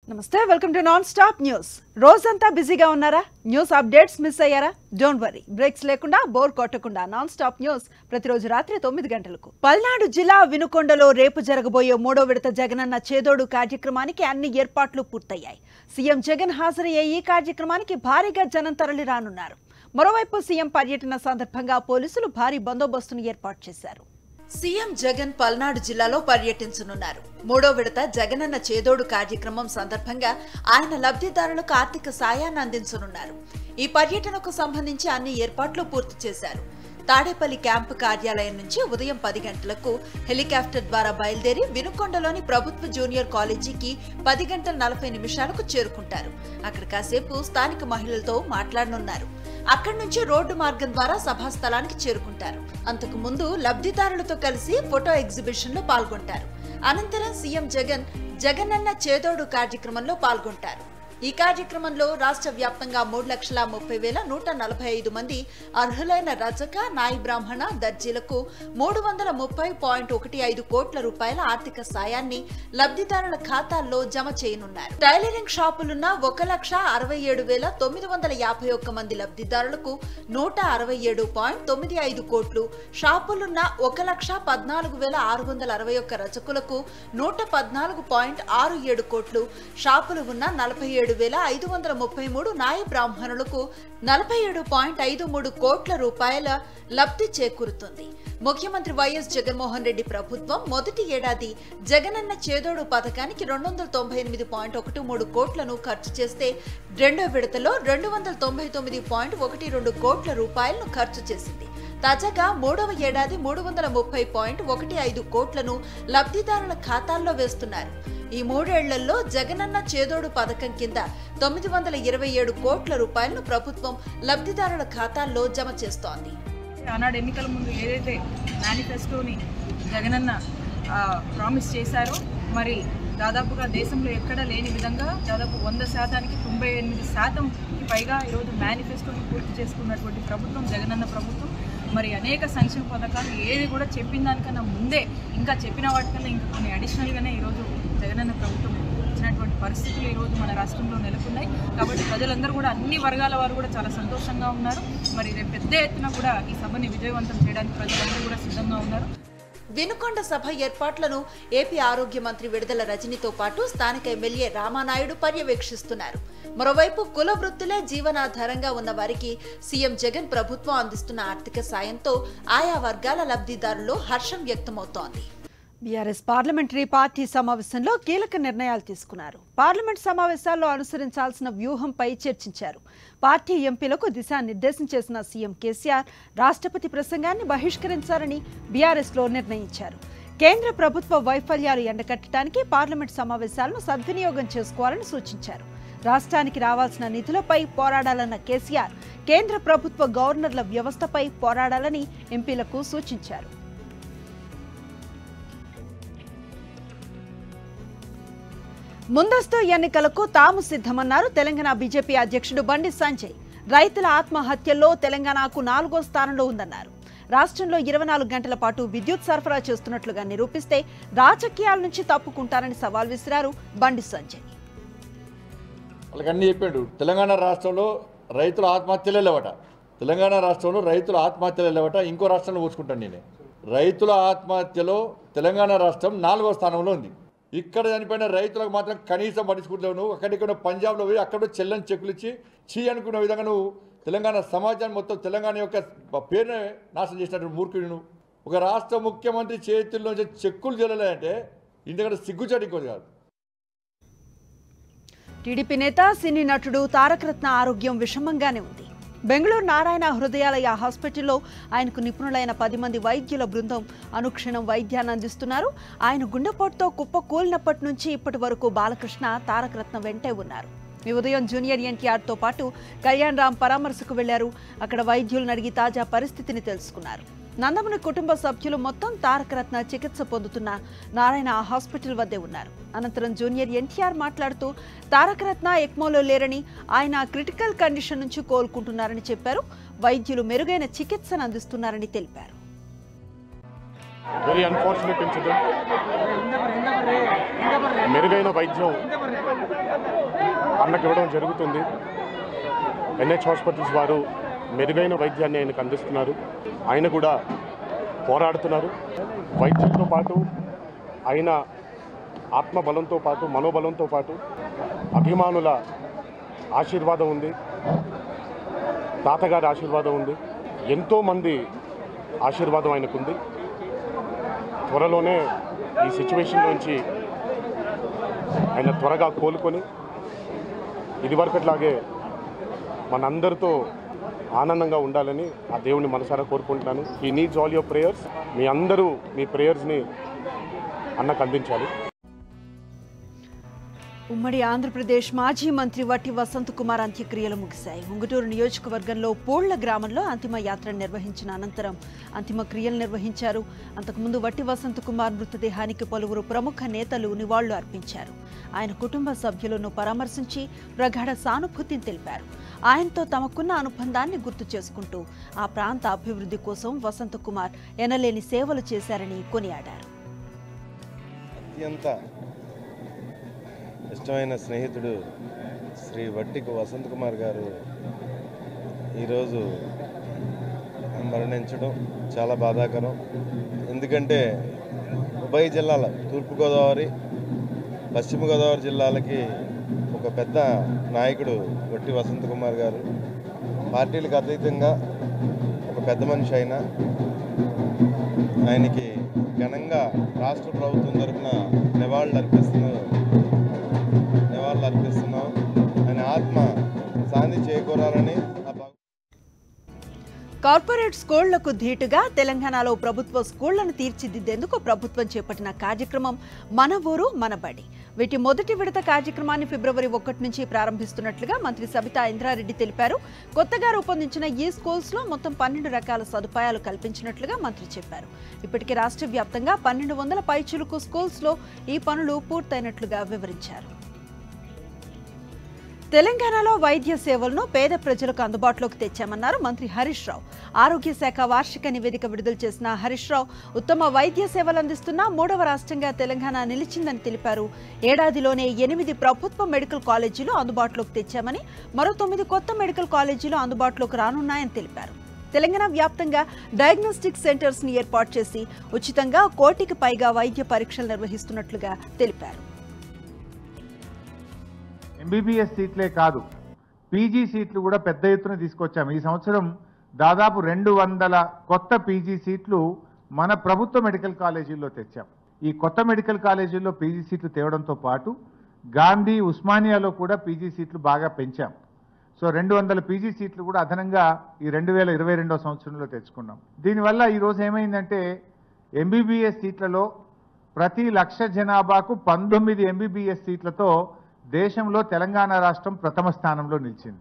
నమస్తే welcome to non stop news రోజంతా బిజీగా ఉన్నారా న్యూస్ అప్డేట్స్ మిస్ అయ్యారా డోంట్ వరీ బ్రేక్స్ లేకుండా బోర్ కొట్టకుండా నాన్ స్టాప్ న్యూస్ ప్రతిరోజు రాత్రి తొమ్మిది గంటలకు పల్నాడు జిల్లా వినుకొండలో రేపు జరగబోయే మూడో విడత జగనన్న చేదోడు కార్యక్రమానికి అన్ని ఏర్పాట్లు పూర్తయ్యాయి సీఎం జగన్ హాజరయ్యే ఈ కార్యక్రమానికి భారీగా జనం తరలి రానున్నారు మరోవైపు సీఎం పర్యటన సందర్భంగా పోలీసులు భారీ బందోబస్తును ఏర్పాటు చేశారు సీఎం జగన్ పల్నాడు జిల్లాలో పర్యటించనున్నారు మూడో విడత జగనన్న చేదోడు కార్యక్రమం సందర్భంగా ఆయన లబ్ధిదారులకు ఆర్థిక సాయాన్ని అందించనున్నారు ఈ పర్యటనకు సంబంధించి అన్ని ఏర్పాట్లు పూర్తి చేశారు తాడేపల్లి క్యాంపు కార్యాలయం నుంచి ఉదయం పది గంటలకు హెలికాప్టర్ ద్వారా బయలుదేరి వినుకొండలోని ప్రభుత్వ జూనియర్ కాలేజీకి పది గంటల నలభై నిమిషాలకు చేరుకుంటారు అక్కడ కాసేపు స్థానిక మహిళలతో మాట్లాడనున్నారు అక్కడి నుంచి రోడ్డు మార్గం ద్వారా సభా స్థలానికి చేరుకుంటారు అంతకు ముందు లబ్ధిదారులతో కలిసి ఫోటో ఎగ్జిబిషన్ లో పాల్గొంటారు అనంతరం సీఎం జగన్ జగనన్న చేదోడు కార్యక్రమంలో పాల్గొంటారు ఈ కార్యక్రమంలో రాష్ట్ర వ్యాప్తంగా మూడు లక్షల ముప్పై వేల నూట నలభై ఐదు మంది అర్హులైన రజక నాయి బ్రాహ్మణ దర్జీలకు మూడు వందల ముప్పై పాయింట్ ఒకటి ఐదు కోట్ల రూపాయల ఆర్థిక సాయాన్ని లబ్ధిదారుల ఖాతాల్లో జమ చేయనున్నారు టైలరింగ్ షాపులున్న ఒక లక్ష అరవై ఏడు వేల తొమ్మిది వందల యాభై ఒక్క మంది లబ్ధిదారులకు నూట అరవై ఏడు పాయింట్ తొమ్మిది ఐదు కోట్లు షాపులున్న ఒక లక్ష పద్నాలుగు వేల ఆరు వందల అరవై ఒక్క రచకులకు నూట పద్నాలుగు పాయింట్ ఆరు ఏడు కోట్లు షాపులు ఉన్న నలభై ఏడు వేల ఐదు వందల ముప్పై మూడు నాయ బ్రాహ్మణులకు నలభై ఏడు పాయింట్ ఐదు మూడు కోట్ల రూపాయల లబ్ధి చేకూరుతుంది ముఖ్యమంత్రి వైఎస్ జగన్మోహన్ రెడ్డి ప్రభుత్వం మొదటి ఏడాది జగనన్న చేదోడు పథకానికి రెండు వందల తొంభై ఎనిమిది పాయింట్ ఒకటి మూడు కోట్లను ఖర్చు చేస్తే రెండో విడతలో రెండు వందల తొంభై తొమ్మిది పాయింట్ ఒకటి రెండు కోట్ల రూపాయలను ఖర్చు చేసింది తాజాగా మూడవ ఏడాది మూడు వందల ముప్పై పాయింట్ ఒకటి ఐదు కోట్లను లబ్ధిదారుల ఖాతాల్లో వేస్తున్నారు ఈ మూడేళ్లలో జగనన్న చేదోడు పథకం కింద తొమ్మిది వందల ఇరవై ఏడు కోట్ల రూపాయలను ప్రభుత్వం లబ్ధిదారుల ఖాతాల్లో జమ చేస్తోంది ఆనాడు ఎన్నికల ముందు ఏదైతే మేనిఫెస్టోని జగనన్న ఆ, ప్రామిస్ చేశారో మరి దాదాపుగా దేశంలో ఎక్కడ లేని విధంగా దాదాపు వంద శాతానికి తొంభై ఎనిమిది శాతం పైగా ఈరోజు మేనిఫెస్టోని పూర్తి చేసుకున్నటువంటి ప్రభుత్వం జగనన్న ప్రభుత్వం మరి అనేక సంక్షేమ పథకాలు ఏది కూడా చెప్పిన దానికన్నా ముందే ఇంకా చెప్పిన వాటికన్నా ఇంకా కొన్ని అడిషనల్గానే ఈరోజు జగనన్న ప్రభుత్వం ఇచ్చినటువంటి పరిస్థితులు ఈరోజు మన రాష్ట్రంలో నెలకొన్నాయి కాబట్టి ప్రజలందరూ కూడా అన్ని వర్గాల వారు కూడా చాలా సంతోషంగా ఉన్నారు మరి రేపు పెద్ద ఎత్తున కూడా ఈ సభని విజయవంతం చేయడానికి ప్రజలందరూ కూడా సిద్ధంగా ఉన్నారు వినుకొండ సభ ఏర్పాట్లను ఏపీ ఆరోగ్య మంత్రి విడుదల రజనితో పాటు స్థానిక ఎమ్మెల్యే రామానాయుడు పర్యవేక్షిస్తున్నారు మరోవైపు కుల వృత్తులే జీవనాధారంగా ఉన్న వారికి సీఎం జగన్ ప్రభుత్వం అందిస్తున్న ఆర్థిక సాయంతో ఆయా వర్గాల లబ్ధిదారుల్లో హర్షం వ్యక్తమవుతోంది బీఆర్ఎస్ పార్లమెంటరీ పార్టీ సమావేశంలో కీలక నిర్ణయాలు తీసుకున్నారు పార్లమెంట్ సమావేశాల్లో అనుసరించాల్సిన వ్యూహంపై చర్చించారు పార్టీ ఎంపీలకు దిశానిర్దేశం చేసిన సీఎం కేసీఆర్ రాష్ట్రపతి ప్రసంగాన్ని బహిష్కరించాలని బీఆర్ఎస్లో నిర్ణయించారు కేంద్ర ప్రభుత్వ వైఫల్యాలు ఎండకట్టడానికి పార్లమెంట్ సమావేశాలను సద్వినియోగం చేసుకోవాలని సూచించారు రాష్ట్రానికి రావాల్సిన నిధులపై పోరాడాలన్న కేసీఆర్ కేంద్ర ప్రభుత్వ గవర్నర్ల వ్యవస్థపై పోరాడాలని ఎంపీలకు సూచించారు ముందస్తు ఎన్నికలకు తాము సిద్ధమన్నారు తెలంగాణ బీజేపీ అధ్యక్షుడు బండి సంజయ్ రైతుల ఆత్మహత్యల్లో తెలంగాణకు నాలుగో స్థానంలో ఉందన్నారు రాష్ట్రంలో ఇరవై నాలుగు గంటల పాటు విద్యుత్ సరఫరా చేస్తున్నట్లుగా నిరూపిస్తే రాజకీయాల నుంచి తప్పుకుంటారని సవాల్ విసిరారు బండి సంజయ్ వాళ్ళకి అన్నీ చెప్పాడు తెలంగాణ రాష్ట్రంలో రైతుల ఆత్మహత్యలే లేవట తెలంగాణ రాష్ట్రంలో రైతుల ఆత్మహత్యలే లేవట ఇంకో రాష్ట్రంలో కూర్చుకుంటాను నేనే రైతుల ఆత్మహత్యలో తెలంగాణ రాష్ట్రం నాలుగో స్థానంలో ఉంది ఇక్కడ చనిపోయిన రైతులకు మాత్రం కనీసం పట్టించుకుంటావు నువ్వు అక్కడిక్కడ పంజాబ్లో పోయి అక్కడ చెల్లని చెక్కులు ఇచ్చి చీ అనుకున్న విధంగా నువ్వు తెలంగాణ సమాజాన్ని మొత్తం తెలంగాణ యొక్క పేరునే నాశనం చేసినటువంటి మూర్ఖుడు నువ్వు ఒక రాష్ట్ర ముఖ్యమంత్రి చేతుల్లోంచి చెక్కులు చెల్లలేదంటే ఇంతకంటే సిగ్గుచాటు ఇంకోటి కాదు టీడీపీ నేత సినీ నటుడు తారక రత్న ఆరోగ్యం విషమంగానే ఉంది బెంగళూరు నారాయణ హృదయాలయ హాస్పిటల్లో ఆయనకు నిపుణులైన పది మంది వైద్యుల బృందం అనుక్షణం వైద్యాన్ని అందిస్తున్నారు ఆయన గుండెపోటుతో కుప్ప కూలినప్పటి నుంచి ఇప్పటి వరకు బాలకృష్ణ తారక రత్న వెంటే ఉన్నారు ఈ ఉదయం జూనియర్ ఎన్టీఆర్తో పాటు కళ్యాణ్ రామ్ పరామర్శకు వెళ్లారు అక్కడ వైద్యులను అడిగి తాజా పరిస్థితిని తెలుసుకున్నారు నందముని కుటుంబ సభ్యులు మొత్తం తారకరత్న చికిత్స పొందుతున్న నారాయణ హాస్పిటల్ వద్దే ఉన్నారు అనంతరం జూనియర్ ఎన్టీఆర్ మాట్లాడుతూ తారకరత్న ఎక్మోలో లేరని ఆయన క్రిటికల్ కండిషన్ నుంచి కోలుకుంటున్నారని చెప్పారు వైద్యులు మెరుగైన చికిత్సను అందిస్తున్నారని తెలిపారు వెరీ అన్ఫార్చునేట్ ఇన్సిడెంట్ మెరుగైన వైద్యం అన్నకి ఇవ్వడం జరుగుతుంది ఎన్హెచ్ హాస్పిటల్స్ వారు మెరుగైన వైద్యాన్ని ఆయనకు అందిస్తున్నారు ఆయన కూడా పోరాడుతున్నారు వైద్యంతో పాటు ఆయన ఆత్మబలంతో పాటు మనోబలంతో పాటు అభిమానుల ఆశీర్వాదం ఉంది తాతగారి ఆశీర్వాదం ఉంది ఎంతోమంది ఆశీర్వాదం ఆయనకుంది త్వరలోనే ఈ సిచ్యువేషన్ నుంచి ఆయన త్వరగా కోలుకొని ఇదివరకట్లాగే మనందరితో ఆనందంగా ఉండాలని ఆ దేవుని మనసారా కోరుకుంటున్నాను ఈ నీడ్స్ ఆల్ యువర్ ప్రేయర్స్ మీ అందరూ మీ ప్రేయర్స్ని అన్నకు అందించాలి ఉమ్మడి ఆంధ్రప్రదేశ్ మాజీ మంత్రి వట్టి వసంత్ కుమార్ అంత్యక్రియలు ముగిశాయి ఉంగుటూరు నియోజకవర్గంలో పోళ్ల గ్రామంలో అంతిమ యాత్ర నిర్వహించిన అనంతరం అంతిమ క్రియలు నిర్వహించారు అంతకుముందు వట్టి వసంత్ కుమార్ మృతదేహానికి పలువురు ప్రముఖ నేతలు నివాళులు అర్పించారు ఆయన కుటుంబ సభ్యులను పరామర్శించి ప్రగాఢ సానుభూతిని తెలిపారు ఆయనతో తమకున్న అనుబంధాన్ని గుర్తు చేసుకుంటూ ఆ ప్రాంత అభివృద్ధి కోసం వసంత్ కుమార్ ఎనలేని సేవలు చేశారని కొనియాడారు అత్యంత ఇష్టమైన స్నేహితుడు శ్రీ వట్టికు వసంత్ కుమార్ గారు ఈరోజు మరణించడం చాలా బాధాకరం ఎందుకంటే ఉభయ జిల్లాల తూర్పుగోదావరి పశ్చిమ గోదావరి జిల్లాలకి ఒక పెద్ద నాయకుడు వట్టి వసంత్ కుమార్ గారు పార్టీలకు అతీతంగా ఒక పెద్ద మనిషి అయిన ఆయనకి ఘనంగా రాష్ట్ర ప్రభుత్వం తరఫున నివాళులు అర్పిస్తున్నాం నివాళులు అర్పిస్తున్నాం ఆయన ఆత్మ శాంతి చేకూరాలని ఆ భగ- కార్పొరేట్ స్కూళ్లకు ధీటుగా తెలంగాణలో ప్రభుత్వ స్కూళ్లను తీర్చిదిద్దేందుకు ప్రభుత్వం చేపట్టిన కార్యక్రమం మన ఊరు మన బడి వీటి మొదటి విడత కార్యక్రమాన్ని ఫిబ్రవరి ఒకటి నుంచి ప్రారంభిస్తున్నట్లుగా మంత్రి సబితా ఇంద్రారెడ్డి తెలిపారు కొత్తగా రూపొందించిన ఈ స్కూల్స్ లో మొత్తం పన్నెండు రకాల సదుపాయాలు కల్పించినట్లుగా మంత్రి చెప్పారు ఇప్పటికే రాష్ట్ర వ్యాప్తంగా పన్నెండు వందల పైచులుకు స్కూల్స్ లో ఈ పనులు పూర్తయినట్లుగా వివరించారు తెలంగాణలో వైద్య సేవలను పేద ప్రజలకు అందుబాటులోకి తెచ్చామన్నారు మంత్రి హరీష్ రావు ఆరోగ్య శాఖ వార్షిక నివేదిక విడుదల చేసిన హరీష్ రావు ఉత్తమ వైద్య సేవలు అందిస్తున్న మూడవ రాష్ట్రంగా తెలంగాణ నిలిచిందని తెలిపారు ఏడాదిలోనే ఎనిమిది ప్రభుత్వ మెడికల్ కాలేజీలు అందుబాటులోకి తెచ్చామని మరో తొమ్మిది కొత్త మెడికల్ కాలేజీలు అందుబాటులోకి రానున్నాయని తెలిపారు తెలంగాణ వ్యాప్తంగా డయాగ్నోస్టిక్ సెంటర్స్ ని ఏర్పాటు చేసి ఉచితంగా కోటికి పైగా వైద్య పరీక్షలు నిర్వహిస్తున్నట్లుగా తెలిపారు ఎంబీబీఎస్ సీట్లే కాదు పీజీ సీట్లు కూడా పెద్ద ఎత్తున తీసుకొచ్చాము ఈ సంవత్సరం దాదాపు రెండు వందల కొత్త పీజీ సీట్లు మన ప్రభుత్వ మెడికల్ కాలేజీల్లో తెచ్చాం ఈ కొత్త మెడికల్ కాలేజీల్లో పీజీ సీట్లు తేవడంతో పాటు గాంధీ ఉస్మానియాలో కూడా పీజీ సీట్లు బాగా పెంచాం సో రెండు వందల పీజీ సీట్లు కూడా అదనంగా ఈ రెండు వేల ఇరవై రెండో సంవత్సరంలో తెచ్చుకున్నాం దీనివల్ల ఈరోజు ఏమైందంటే ఎంబీబీఎస్ సీట్లలో ప్రతి లక్ష జనాభాకు పంతొమ్మిది ఎంబీబీఎస్ సీట్లతో దేశంలో తెలంగాణ రాష్ట్రం ప్రథమ స్థానంలో నిలిచింది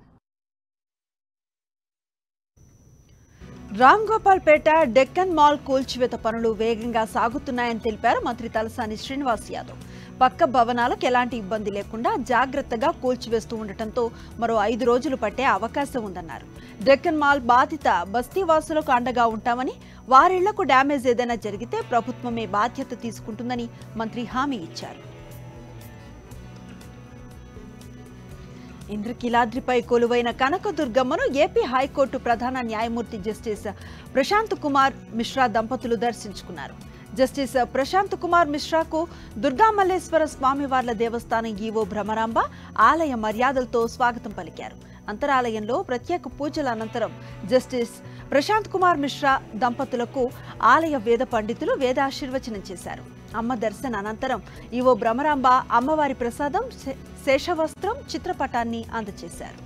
Ramgopalpet Deccan mall కూల్చివేత పనులు వేగంగా సాగుతున్నాయని తెలిపారు మంత్రి తలసాని శ్రీనివాస్ యాదవ్ పక్క భవనాలకు ఎలాంటి ఇబ్బంది లేకుండా జాగ్రత్తగా కూల్చివేస్తూ ఉండటంతో మరో ఐదు రోజులు పట్టే అవకాశం ఉందన్నారు డెక్కన్ మాల్ బాధిత బస్తీవాసులకు అండగా ఉంటామని వారిళ్లకు డ్యామేజ్ ఏదైనా జరిగితే ప్రభుత్వమే బాధ్యత తీసుకుంటుందని మంత్రి హామీ ఇచ్చారు ఇంద్రకీలాద్రిపై కొలువైన కనకదుర్గమ్మను ఏపీ హైకోర్టు ప్రధాన న్యాయమూర్తి జస్టిస్ ప్రశాంత్ కుమార్ మిశ్రా దంపతులు దర్శించుకున్నారు జస్టిస్ ప్రశాంత్ కుమార్ మిశ్రాకు దుర్గామల్లేశ్వర స్వామివార్ల దేవస్థానం ఈవో భ్రమరాంబ ఆలయ మర్యాదలతో స్వాగతం పలికారు అంతరాలయంలో ప్రత్యేక పూజల అనంతరం జస్టిస్ ప్రశాంత్ కుమార్ మిశ్రా దంపతులకు ఆలయ వేద పండితులు వేదాశీర్వచనం చేశారు అమ్మ దర్శన అనంతరం ఈవో భ్రమరాంబ అమ్మవారి ప్రసాదం శే- శేషవస్త్రం చిత్రపటాన్ని అందజేశారు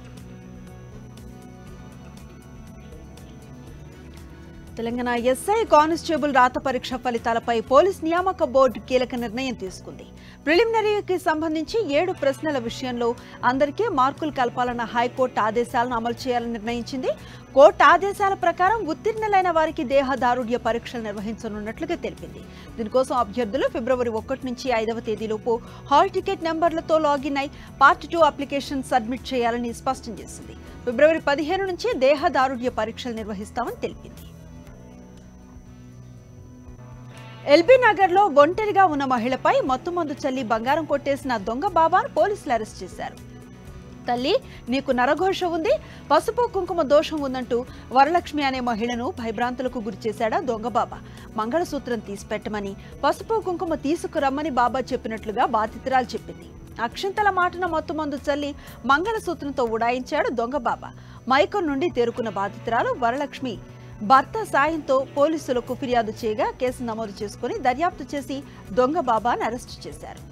తెలంగాణ ఎస్ఐ కానిస్టేబుల్ రాత పరీక్ష ఫలితాలపై పోలీస్ నియామక బోర్డు కీలక నిర్ణయం తీసుకుంది ప్రిలిమినరీకి సంబంధించి ఏడు ప్రశ్నల విషయంలో అందరికీ మార్కులు కలపాలన్న హైకోర్టు ఆదేశాలను అమలు చేయాలని నిర్ణయించింది కోర్టు ఆదేశాల ప్రకారం ఉత్తీర్ణులైన వారికి దేహదారుఢ్య పరీక్షలు నిర్వహించనున్నట్లుగా తెలిపింది దీనికోసం అభ్యర్థులు ఫిబ్రవరి ఒకటి నుంచి ఐదవ తేదీలోపు హాల్ టికెట్ నెంబర్లతో లాగిన్ అయి పార్ట్ టూ అప్లికేషన్ సబ్మిట్ చేయాలని స్పష్టం చేసింది ఫిబ్రవరి పదిహేను నుంచి దేహదారుఢ్య పరీక్షలు నిర్వహిస్తామని తెలిపింది ఎల్బీ నగర్లో ఒంటరిగా ఉన్న మహిళపై మత్తుమందు చల్లి బంగారం కొట్టేసిన దొంగ బాబాను పోలీసులు అరెస్ట్ చేశారు తల్లి నీకు నరఘోష ఉంది పసుపు కుంకుమ దోషం ఉందంటూ వరలక్ష్మి అనే మహిళను భయభ్రాంతులకు గురిచేశాడా దొంగ బాబా మంగళసూత్రం తీసిపెట్టమని పసుపు కుంకుమ తీసుకురమ్మని బాబా చెప్పినట్లుగా బాధితురాలు చెప్పింది అక్షంతల మాటన మత్తుమందు చల్లి మంగళసూత్రంతో ఉడాయించాడు దొంగ బాబా మైకం నుండి తేరుకున్న బాధితురాలు వరలక్ష్మి భర్త సాయంతో పోలీసులకు ఫిర్యాదు చేయగా కేసు నమోదు చేసుకుని దర్యాప్తు చేసి దొంగ బాబాను అరెస్టు చేశారు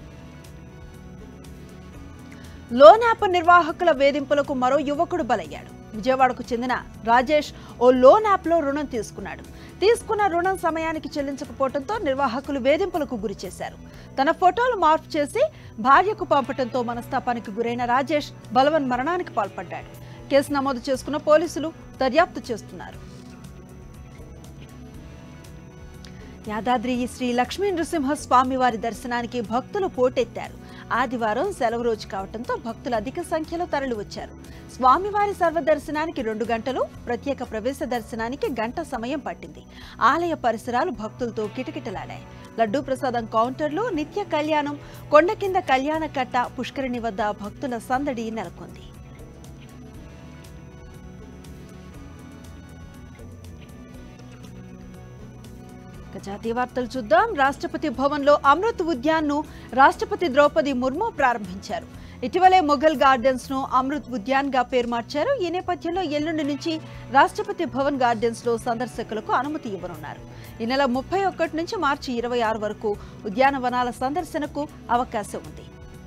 లోన్ యాప్ నిర్వాహకుల వేధింపులకు మరో యువకుడు బలయ్యాడు విజయవాడకు చెందిన రాజేష్ ఓ లోన్ యాప్లో రుణం తీసుకున్నాడు తీసుకున్న రుణం సమయానికి చెల్లించకపోవడంతో నిర్వాహకులు వేధింపులకు గురి చేశారు తన ఫోటోలు మార్పు చేసి భార్యకు పంపడంతో మనస్తాపానికి గురైన రాజేష్ బలవన్ మరణానికి పాల్పడ్డాడు కేసు నమోదు చేసుకున్న పోలీసులు దర్యాప్తు చేస్తున్నారు యాదాద్రి శ్రీ లక్ష్మీ నృసింహ స్వామి వారి దర్శనానికి భక్తులు పోటెత్తారు ఆదివారం సెలవు రోజు కావడంతో భక్తులు అధిక సంఖ్యలో తరలి వచ్చారు స్వామివారి సర్వదర్శనానికి రెండు గంటలు ప్రత్యేక ప్రవేశ దర్శనానికి గంట సమయం పట్టింది ఆలయ పరిసరాలు భక్తులతో కిటకిటలాడాయి లడ్డూ ప్రసాదం కౌంటర్లు నిత్య కళ్యాణం కొండ కింద కళ్యాణ కట్ట పుష్కరిణి వద్ద భక్తుల సందడి నెలకొంది ఇక జాతీయ వార్తలు చూద్దాం రాష్ట్రపతి భవన్లో అమృత్ ఉద్యాన్ ను రాష్ట్రపతి ద్రౌపది ముర్ము ప్రారంభించారు ఇటీవలే మొఘల్ గార్డెన్స్ ను అమృత్ ఉద్యాన్ గా పేరు మార్చారు ఈ నేపథ్యంలో ఎల్లుండి నుంచి రాష్ట్రపతి భవన్ గార్డెన్స్ లో సందర్శకులకు అనుమతి ఇవ్వనున్నారు ఈ నెల ముప్పై ఒకటి నుంచి మార్చి ఇరవై ఆరు వరకు ఉద్యానవనాల సందర్శనకు అవకాశం ఉంది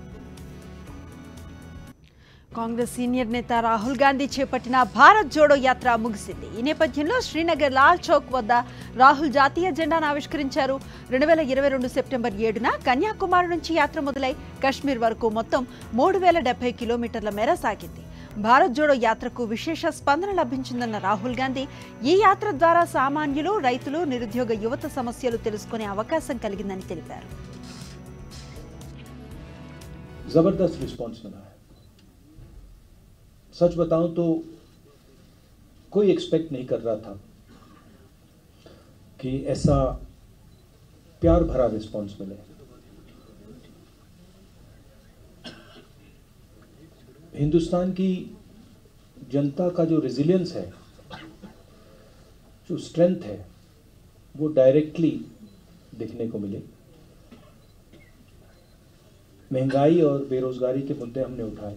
కాంగ్రెస్ సీనియర్ నేత రాహుల్ గాంధీ చేపట్టిన భారత్ జోడో యాత్ర ముగిసింది ఈ నేపథ్యంలో శ్రీనగర్ లాల్ చౌక్ వద్ద రాహుల్ జాతీయ జెండాను ఆవిష్కరించారు రెండు వేల ఇరవై రెండు సెప్టెంబర్ ఏడున కన్యాకుమారి నుంచి యాత్ర మొదలై కశ్మీర్ వరకు మొత్తం మూడు వేల డెబ్బై కిలోమీటర్ల మేర సాగింది భారత్ జోడో యాత్రకు విశేష స్పందన లభించిందన్న రాహుల్ గాంధీ ఈ యాత్ర ద్వారా సామాన్యులు రైతులు నిరుద్యోగ యువత సమస్యలు తెలుసుకునే అవకాశం కలిగిందని తెలిపారు ज़बरदस्त रिस्पॉन्स मिला है सच बताऊं तो कोई एक्सपेक्ट नहीं कर रहा था कि ऐसा प्यार भरा रिस्पॉन्स मिले हिंदुस्तान की जनता का जो रेजिलियंस है जो स्ट्रेंथ है वो डायरेक्टली देखने को मिले महंगाई और बेरोजगारी के मुद्दे हमने उठाए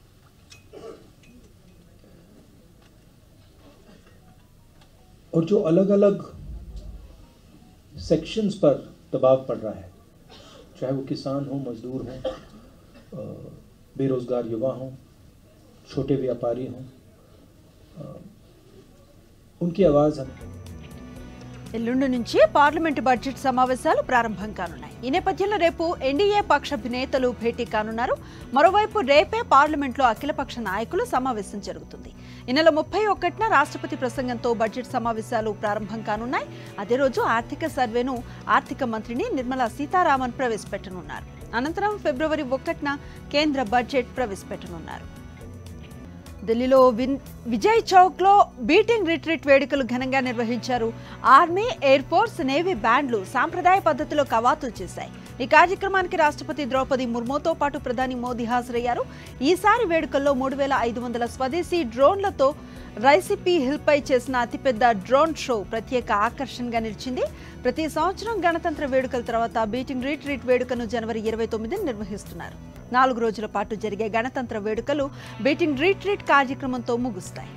और जो अलग अलग सेक्शंस पर दबाव पड़ रहा है चाहे वो किसान हो मजदूर हो अ, बेरोजगार युवा हों छोटे व्यापारी हों अ, उनकी आवाज़ हम ఎల్లుండి నుంచి పార్లమెంటు బడ్జెట్ సమావేశాలు ప్రారంభం కానున్నాయి ఈ నేపథ్యంలో రేపు ఎన్డీఏ పక్ష నేతలు భేటీ కానున్నారు మరోవైపు రేపే పార్లమెంట్లో అఖిలపక్ష నాయకులు సమావేశం జరుగుతుంది ఈ నెల ముప్పై ఒకటిన రాష్ట్రపతి ప్రసంగంతో బడ్జెట్ సమావేశాలు ప్రారంభం కానున్నాయి అదే రోజు ఆర్థిక సర్వేను ఆర్థిక మంత్రిని నిర్మలా సీతారామన్ ప్రవేశపెట్టనున్నారు అనంతరం ఫిబ్రవరి ఒకటిన కేంద్ర బడ్జెట్ ప్రవేశపెట్టనున్నారు ఢిల్లీలో విన్ విజయ్ చౌక్ లో బీటింగ్ రిట్రీట్ వేడుకలు ఘనంగా నిర్వహించారు ఆర్మీ ఎయిర్ ఫోర్స్ నేవీ బ్యాండ్లు సాంప్రదాయ పద్ధతిలో కవాతులు చేశాయి ఈ కార్యక్రమానికి రాష్ట్రపతి ద్రౌపది ముర్ముతో పాటు ప్రధాని మోదీ హాజరయ్యారు ఈసారి వేడుకల్లో మూడు వేల ఐదు వందల స్వదేశీ డ్రోన్లతో రైసిపి హిల్పై చేసిన అతిపెద్ద డ్రోన్ షో ప్రత్యేక ఆకర్షణగా నిలిచింది ప్రతి సంవత్సరం గణతంత్ర వేడుకల తర్వాత బీటింగ్ రిట్రీట్ వేడుకను జనవరి ఇరవై తొమ్మిదిని నిర్వహిస్తున్నారు నాలుగు రోజుల పాటు జరిగే గణతంత్ర వేడుకలు బీటింగ్ రీట్రీట్ కార్యక్రమంతో ముగుస్తాయి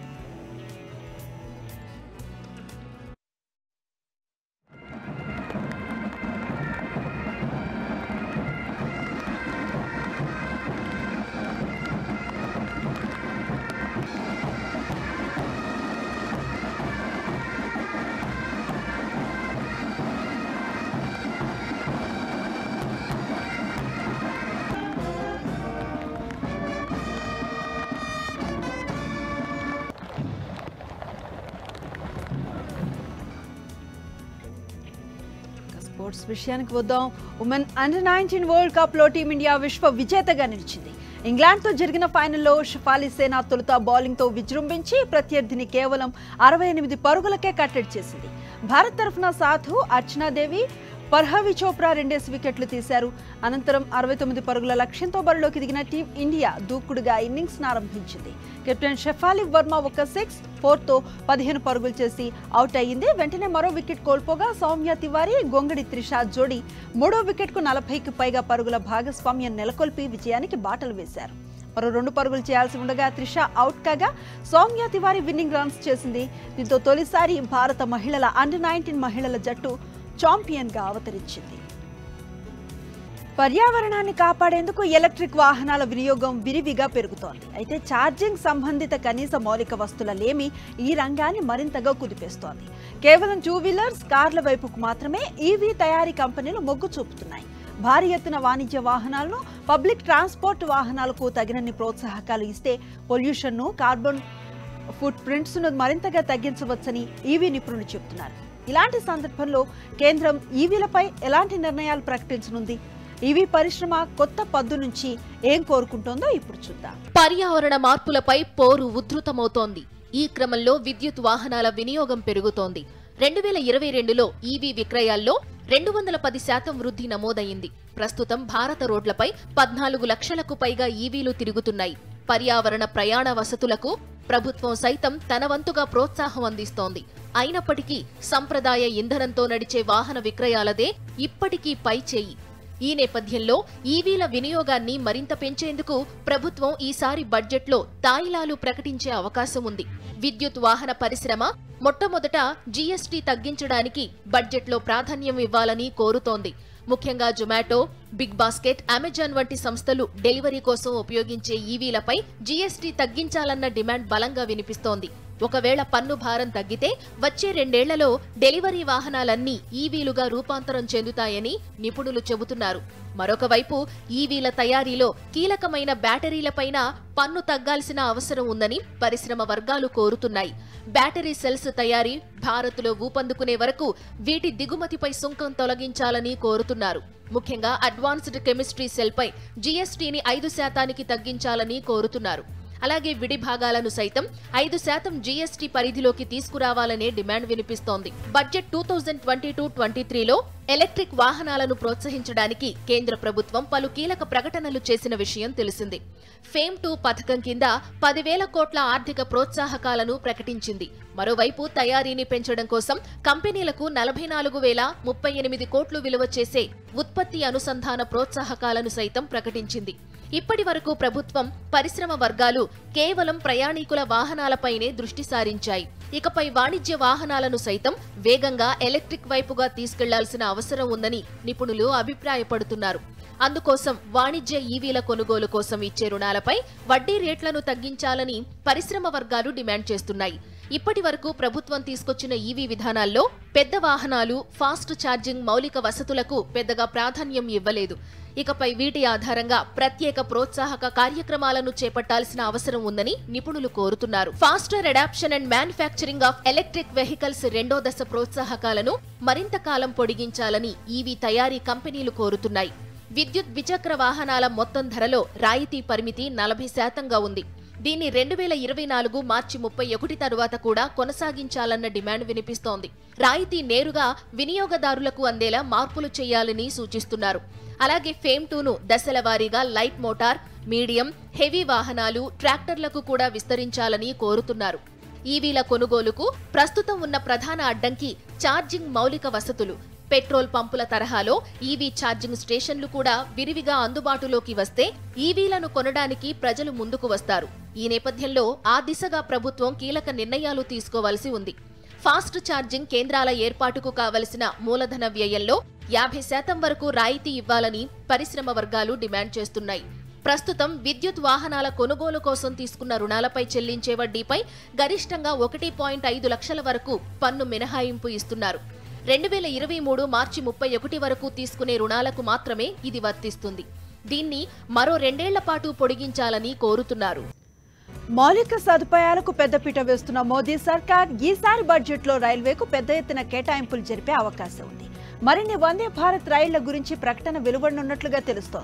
ఇక స్పోర్ట్స్ విషయానికి వద్దాం women under nineteen world cup లో టీమిండియా విశ్వ విజేతగా నిలిచింది ఇంగ్లాండ్తో జరిగిన ఫైనల్లో షఫాలి సేన తొలుత బౌలింగ్తో విజృంభించి ప్రత్యర్థిని కేవలం అరవై ఎనిమిది పరుగులకే కట్టడి చేసింది భారత్ తరఫున సాధు అర్చనాదేవి పర్హవి చోప్రా రెండేసి వికెట్లు తీశారు అనంతరం అరవై తొమ్మిది పరుగుల లక్ష్యంతో బరిలోకి దిగిన టీం ఇండియా దూకుడుగా ఇన్నింగ్స్ ఆరంభించింది కెప్టెన్ షెఫాలి వర్మ ఒక సిక్స్ ఫోర్తో పదిహేను పరుగులు చేసి అవుట్ అయ్యింది వెంటనే మరో వికెట్ కోల్పోగా సౌమ్య తివారీ గొంగడి త్రిష జోడీ మూడో వికెట్కు నలభైకి పైగా పరుగుల భాగస్వామ్యం నెలకొల్పి విజయానికి బాటలు వేశారు మరో రెండు పరుగులు చేయాల్సి ఉండగా త్రిష అవుట్ కాగా సౌమ్య తివారీ విన్నింగ్ రన్స్ చేసింది దీంతో తొలిసారి భారత మహిళల అండర్ నైన్టీన్ మహిళల జట్టు ఛాంపియన్గా అవతరించింది పర్యావరణాన్ని కాపాడేందుకు ఎలక్ట్రిక్ వాహనాల వినియోగం విరివిగా పెరుగుతోంది అయితే ఛార్జింగ్ సంబంధిత కనీస మౌలిక వస్తువుల లేమి ఈ రంగాన్ని మరింతగా కుదిపేస్తోంది కేవలం టూ వీలర్స్ కార్ల వైపుకు మాత్రమే ఈవీ తయారీ కంపెనీలు మొగ్గు చూపుతున్నాయి భారీ ఎత్తున వాణిజ్య వాహనాలను పబ్లిక్ ట్రాన్స్పోర్ట్ వాహనాలకు తగినన్ని ప్రోత్సాహకాలు ఇస్తే పొల్యూషన్ను కార్బన్ ఫుట్ ప్రింట్స్ను మరింతగా తగ్గించవచ్చని ఈవీ నిపుణులు చెబుతున్నారు ఇలాంటి సందర్భంలో కేంద్రం ఈవీలపై ఎలాంటి నిర్ణయాలు ప్రకటించనుంది ఈవీ పరిశ్రమ కొత్త పద్దు నుంచి ఏం కోరుకుంటోందో ఇప్పుడు చూద్దాం పర్యావరణ మార్పులపై పోరు ఉధృతమవుతోంది ఈ క్రమంలో విద్యుత్ వాహనాల వినియోగం పెరుగుతోంది రెండు వేల ఇరవై రెండులో ఈవీ విక్రయాల్లో రెండు వందల పది శాతం వృద్ధి నమోదయింది ప్రస్తుతం భారత రోడ్లపై పద్నాలుగు లక్షలకు పైగా ఈవీలు తిరుగుతున్నాయి పర్యావరణ ప్రయాణ వసతులకు ప్రభుత్వం సైతం తన వంతుగా ప్రోత్సాహం అందిస్తోంది అయినప్పటికీ సంప్రదాయ ఇంధనంతో నడిచే వాహన విక్రయాలదే ఇప్పటికీ పై చేయి ఈ నేపథ్యంలో ఈవీల వినియోగాన్ని మరింత పెంచేందుకు ప్రభుత్వం ఈసారి బడ్జెట్లో తాయిలాలు ప్రకటించే అవకాశం ఉంది విద్యుత్ వాహన పరిశ్రమ మొట్టమొదట జీఎస్టీ తగ్గించడానికి బడ్జెట్లో ప్రాధాన్యం ఇవ్వాలని కోరుతోంది ముఖ్యంగా జొమాటో బిగ్ బాస్కెట్ అమెజాన్ వంటి సంస్థలు డెలివరీ కోసం ఉపయోగించే ఈవీలపై జీఎస్టీ తగ్గించాలన్న డిమాండ్ బలంగా వినిపిస్తోంది ఒకవేళ పన్ను భారం తగ్గితే వచ్చే రెండేళ్లలో డెలివరీ వాహనాలన్నీ ఈవీలుగా రూపాంతరం చెందుతాయని నిపుణులు చెబుతున్నారు మరొక వైపు ఈవీల తయారీలో కీలకమైన బ్యాటరీలపైన పన్ను తగ్గాల్సిన అవసరం ఉందని పరిశ్రమ వర్గాలు కోరుతున్నాయి బ్యాటరీ సెల్స్ తయారీ భారత్లో ఊపందుకునే వరకు వీటి దిగుమతిపై సుంకం తొలగించాలని కోరుతున్నారు ముఖ్యంగా అడ్వాన్స్డ్ కెమిస్ట్రీ సెల్పై జీఎస్టీని ఐదు శాతానికి తగ్గించాలని కోరుతున్నారు అలాగే విడి భాగాలను సైతం ఐదు శాతం జీఎస్టీ పరిధిలోకి తీసుకురావాలనే డిమాండ్ వినిపిస్తోంది budget two thousand twenty two twenty త్రీలో ఎలక్ట్రిక్ వాహనాలను ప్రోత్సహించడానికి కేంద్ర ప్రభుత్వం పలు కీలక ప్రకటనలు చేసిన విషయం తెలిసింది ఫేమ్ టూ పథకం కింద పదివేల కోట్ల ఆర్థిక ప్రోత్సాహకాలను ప్రకటించింది మరోవైపు తయారీని పెంచడం కోసం కంపెనీలకు నలభై నాలుగు వేల ముప్పై ఎనిమిది కోట్లు విలువ చేసే ఉత్పత్తి అనుసంధాన ప్రోత్సాహకాలను సైతం ప్రకటించింది ఇప్పటి వరకు ప్రభుత్వం పరిశ్రమ వర్గాలు కేవలం ప్రయాణికుల వాహనాలపైనే దృష్టి సారించాయి ఇకపై వాణిజ్య వాహనాలను సైతం వేగంగా ఎలక్ట్రిక్ వైపుగా తీసుకెళ్లాల్సిన అవసరం ఉందని నిపుణులు అభిప్రాయపడుతున్నారు అందుకోసం వాణిజ్య ఈవీల కొనుగోలు కోసం ఇచ్చే రుణాలపై వడ్డీ రేట్లను తగ్గించాలని పరిశ్రమ వర్గాలు డిమాండ్ చేస్తున్నాయి ఇప్పటి వరకు ప్రభుత్వం తీసుకొచ్చిన ఈవీ విధానాల్లో పెద్ద వాహనాలు ఫాస్ట్ ఛార్జింగ్ మౌలిక వసతులకు పెద్దగా ప్రాధాన్యం ఇవ్వలేదు ఇకపై వీటి ఆధారంగా ప్రత్యేక ప్రోత్సాహక కార్యక్రమాలను చేపట్టాల్సిన అవసరం ఉందని నిపుణులు కోరుతున్నారు faster adoption and manufacturing of electric vehicles రెండో దశ ప్రోత్సాహకాలను మరింత కాలం పొడిగించాలని ఈవీ తయారీ కంపెనీలు కోరుతున్నాయి విద్యుత్ ద్విచక్ర వాహనాల మొత్తం ధరలో రాయితీ పరిమితి నలభై శాతంగా ఉంది దీన్ని రెండు వేల ఇరవై నాలుగు మార్చి ముప్పై ఒకటి తరువాత కూడా కొనసాగించాలన్న డిమాండ్ వినిపిస్తోంది రాయితీ నేరుగా వినియోగదారులకు అందేలా మార్పులు చేయాలని సూచిస్తున్నారు అలాగే ఫేమ్ టూను దశల వారీగా లైట్ మోటార్ మీడియం హెవీ వాహనాలు ట్రాక్టర్లకు కూడా విస్తరించాలని కోరుతున్నారు ఈవీల కొనుగోలుకు ప్రస్తుతం ఉన్న ప్రధాన అడ్డంకి ఛార్జింగ్ మౌలిక వసతులు పెట్రోల్ పంపుల తరహాలో ఈవీ ఛార్జింగ్ స్టేషన్లు కూడా విరివిగా అందుబాటులోకి వస్తే ఈవీలను కొనడానికి ప్రజలు ముందుకు వస్తారు ఈ నేపథ్యంలో ఆ దిశగా ప్రభుత్వం కీలక నిర్ణయాలు తీసుకోవాల్సి ఉంది ఫాస్ట్ ఛార్జింగ్ కేంద్రాల ఏర్పాటుకు కావలసిన మూలధన వ్యయంలో యాభై శాతం వరకు రాయితీ ఇవ్వాలని పరిశ్రమ వర్గాలు డిమాండ్ చేస్తున్నాయి ప్రస్తుతం విద్యుత్ వాహనాల కొనుగోలు కోసం తీసుకున్న రుణాలపై చెల్లించే వడ్డీపై గరిష్టంగా ఒకటి పాయింట్ ఐదు లక్షల వరకు పన్ను మినహాయింపు ఇస్తున్నారు రెండు వేల ఇరవై మూడు మార్చి ముప్పై ఒకటి వరకు తీసుకునే రుణాలకు మాత్రమే ఇది వర్తిస్తుంది దీన్ని మరో రెండేళ్ల పాటు పొడిగించాలని కోరుతున్నారు మౌలిక సదుపాయాలకు పెద్దపీట వేస్తున్న మోదీ సర్కార్ ఈసారి బడ్జెట్లో రైల్వేకు పెద్ద ఎత్తున కేటాయింపులు జరిపే అవకాశం ఉంది మరిన్ని వందే భారత్ రైళ్ల గురించి ప్రకటన వెలువడనున్నట్లుగా తెలుస్తోంది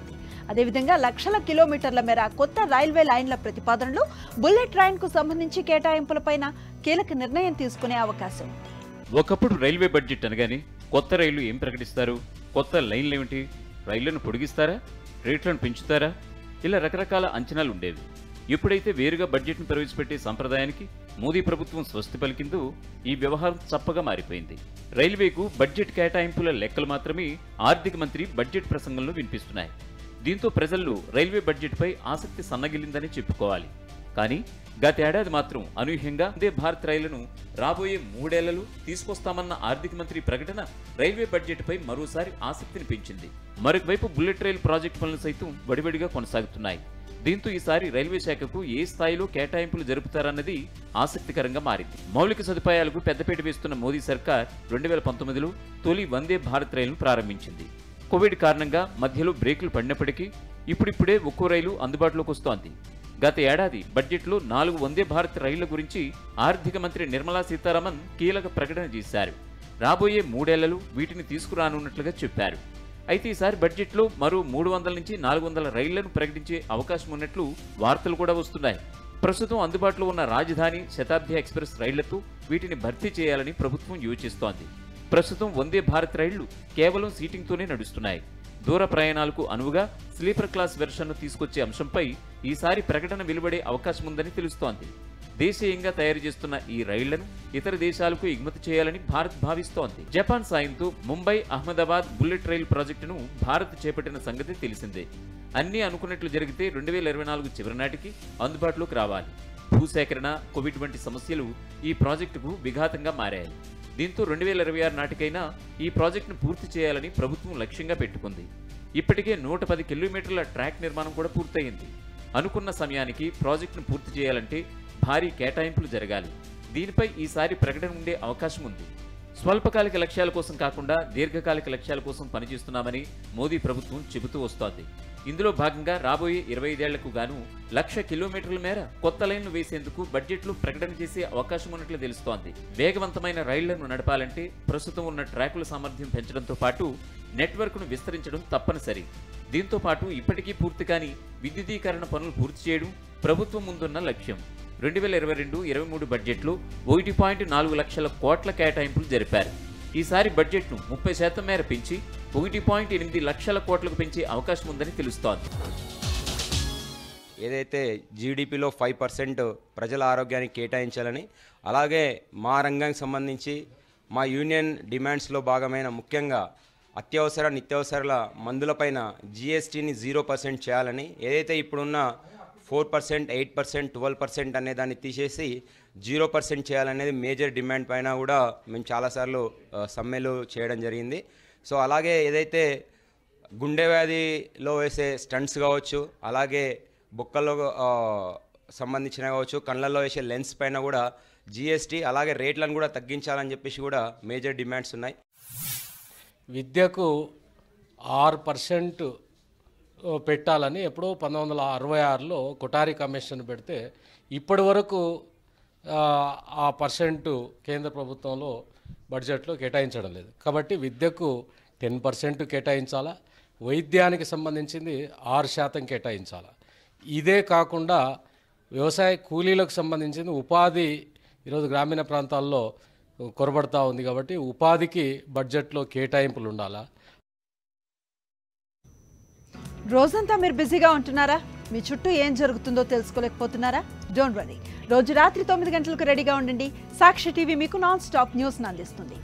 అదేవిధంగా లక్షల కిలోమీటర్ల మేర కొత్త రైల్వే లైన్ల ప్రతిపాదనలు బుల్లెట్ ట్రైన్కు సంబంధించి కేటాయింపులపైన కీలక నిర్ణయం తీసుకునే అవకాశం ఉంది ఒకప్పుడు రైల్వే బడ్జెట్ అనగానే కొత్త రైళ్లు ఏం ప్రకటిస్తారు కొత్త లైన్లు ఏమిటి రైళ్లను పొడిగిస్తారా రేట్లను పెంచుతారా ఇలా రకరకాల అంచనాలు ఉండేవి ఎప్పుడైతే వేరుగా బడ్జెట్ను ప్రవేశపెట్టే సంప్రదాయానికి మోదీ ప్రభుత్వం స్వస్తి పలికిందో ఈ వ్యవహారం చప్పగా మారిపోయింది రైల్వేకు బడ్జెట్ కేటాయింపుల లెక్కలు మాత్రమే ఆర్థిక మంత్రి బడ్జెట్ ప్రసంగంలో వినిపిస్తున్నాయి దీంతో ప్రజల్లో రైల్వే బడ్జెట్పై ఆసక్తి సన్నగిలిందని చెప్పుకోవాలి కానీ గతేడాది మాత్రం అనూహ్యంగా వందే భారత్ రైళ్లను రాబోయే మూడేళ్లలో తీసుకొస్తామన్న ఆర్థిక మంత్రి ప్రకటన రైల్వే బడ్జెట్పై మరోసారి ఆసక్తిని పెంచింది మరొకవైపు బుల్లెట్ రైలు ప్రాజెక్టు పనులు సైతం వడివడిగా కొనసాగుతున్నాయి దీంతో ఈసారి రైల్వే శాఖకు ఏ స్థాయిలో కేటాయింపులు జరుపుతారన్నది ఆసక్తికరంగా మారింది మౌలిక సదుపాయాలకు పెద్దపీట వేస్తున్న మోదీ సర్కార్ రెండు వేల పంతొమ్మిదిలో తొలి వందే భారత్ రైలును ప్రారంభించింది కోవిడ్ కారణంగా మధ్యలో బ్రేకులు పడినప్పటికీ ఇప్పుడిప్పుడే ఒక్కో రైలు అందుబాటులోకి వస్తోంది గత ఏడాది బడ్జెట్లో నాలుగు వందే భారత్ రైళ్ల గురించి ఆర్థిక మంత్రి నిర్మలా సీతారామన్ కీలక ప్రకటన చేశారు రాబోయే మూడేళ్లలో వీటిని తీసుకురానున్నట్లుగా చెప్పారు అయితే ఈసారి బడ్జెట్లో మరో మూడు వందల నుంచి నాలుగు వందల రైళ్లను ప్రకటించే అవకాశం ఉన్నట్లు వార్తలు కూడా వస్తున్నాయి ప్రస్తుతం అందుబాటులో ఉన్న రాజధాని శతాబ్ది ఎక్స్ప్రెస్ రైళ్లతో వీటిని భర్తీ చేయాలని ప్రభుత్వం యోచిస్తోంది ప్రస్తుతం వందే భారత్ రైళ్లు కేవలం సీటింగ్తోనే నడుస్తున్నాయి దూర ప్రయాణాలకు అనువుగా స్లీపర్ క్లాస్ వెర్షన్ను తీసుకొచ్చే అంశంపై ఈసారి ప్రకటన వెలువడే అవకాశం ఉందని తెలుస్తోంది దేశీయంగా తయారు చేస్తున్న ఈ రైళ్లను ఇతర దేశాలకు ఎగుమతి చేయాలని భారత్ భావిస్తోంది జపాన్ సాయంతో ముంబై అహ్మదాబాద్ బుల్లెట్ రైలు ప్రాజెక్టును భారత్ చేపట్టిన సంగతి తెలిసిందే అన్నీ అనుకున్నట్లు జరిగితే రెండు వేల ఇరవై నాలుగు చివరి నాటికి అందుబాటులోకి రావాలి భూసేకరణ కోవిడ్ వంటి సమస్యలు ఈ ప్రాజెక్టుకు విఘాతంగా మారాయి దీంతో రెండు వేల ఇరవై ఆరు నాటికైనా ఈ ప్రాజెక్టును పూర్తి చేయాలని ప్రభుత్వం లక్ష్యంగా పెట్టుకుంది ఇప్పటికే నూట పది కిలోమీటర్ల ట్రాక్ నిర్మాణం కూడా పూర్తయింది అనుకున్న సమయానికి ప్రాజెక్టును పూర్తి చేయాలంటే భారీ కేటాయింపులు జరగాలి దీనిపై ఈసారి ప్రకటన ఉండే అవకాశం ఉంది స్వల్పకాలిక లక్ష్యాల కోసం కాకుండా దీర్ఘకాలిక లక్ష్యాల కోసం పనిచేస్తున్నామని మోదీ ప్రభుత్వం చెబుతూ వస్తోంది ఇందులో భాగంగా రాబోయే ఇరవై ఐదేళ్లకు గాను లక్ష కిలోమీటర్ల మేర కొత్త లైన్లు వేసేందుకు బడ్జెట్లో ప్రకటన చేసే అవకాశం ఉన్నట్లు తెలుస్తోంది వేగవంతమైన రైళ్లను నడపాలంటే ప్రస్తుతం ఉన్న ట్రాకుల సామర్థ్యం పెంచడంతో పాటు నెట్వర్క్ను విస్తరించడం తప్పనిసరి దీంతో పాటు ఇప్పటికీ పూర్తి కాని విద్యుదీకరణ పనులు పూర్తి చేయడం ప్రభుత్వం ముందున్న లక్ష్యం రెండు వేల ఇరవై రెండు ఇరవై మూడు బడ్జెట్లో ఒకటి పాయింట్ నాలుగు లక్షల కోట్ల కేటాయింపులు జరిపారు ఈసారి బడ్జెట్ను ముప్పై శాతం మేర పెంచి ఒకటి పాయింట్ ఎనిమిది లక్షల కోట్లకు పెంచే అవకాశం ఉందని తెలుస్తోంది ఏదైతే జీడిపిలో ఫైవ్ పర్సెంట్ ప్రజల ఆరోగ్యానికి కేటాయించాలని అలాగే మా రంగానికి సంబంధించి మా యూనియన్ డిమాండ్స్లో భాగమైన ముఖ్యంగా అత్యవసర నిత్యావసరాల మందులపైన జిఎస్టీని జీరో పర్సెంట్ చేయాలని ఏదైతే ఇప్పుడున్న four percent eight percent twelve percent అనే దాన్ని తీసేసి జీరో పర్సెంట్ చేయాలనేది మేజర్ డిమాండ్ పైన కూడా మేము చాలాసార్లు ఆ, సమ్మెలు చేయడం జరిగింది సో అలాగే ఏదైతే గుండె వ్యాధిలో వేసే స్టంట్స్ కావచ్చు అలాగే బొక్కల్లో ఆ, సంబంధించిన కావచ్చు కళ్ళల్లో వేసే లెన్స్ పైన కూడా జిఎస్టీ అలాగే రేట్లను కూడా తగ్గించాలని చెప్పేసి కూడా మేజర్ డిమాండ్స్ ఉన్నాయి విద్యకు ఆరు పర్సెంట్ పెట్టాలని ఎప్పుడో పంతొమ్మిది వందల అరవై ఆరులో కొటారి కమిషన్ పెడితే ఇప్పటి వరకు ఆ, ఆ పర్సెంట్ కేంద్ర ప్రభుత్వంలో బడ్జెట్లో కేటాయించడం లేదు కాబట్టి విద్యకు టెన్ పర్సెంట్ కేటాయించాలా వైద్యానికి సంబంధించింది ఆరు శాతం కేటాయించాలా ఇదే కాకుండా వ్యవసాయ కూలీలకు సంబంధించింది ఉపాధి ఈరోజు గ్రామీణ ప్రాంతాల్లో కొరబడతా ఉంది కాబట్టి ఉపాధికి బడ్జెట్లో కేటాయింపులు ఉండాలా రోజంతా మీరు బిజీగా ఉంటున్నారా మీ చుట్టూ ఏం జరుగుతుందో తెలుసుకోలేకపోతున్నారా డోంట్ వరీ రోజు రాత్రి తొమ్మిది గంటలకు రెడీగా ఉండండి సాక్షి టీవీ మీకు నాన్ స్టాప్ న్యూస్ని అందిస్తుంది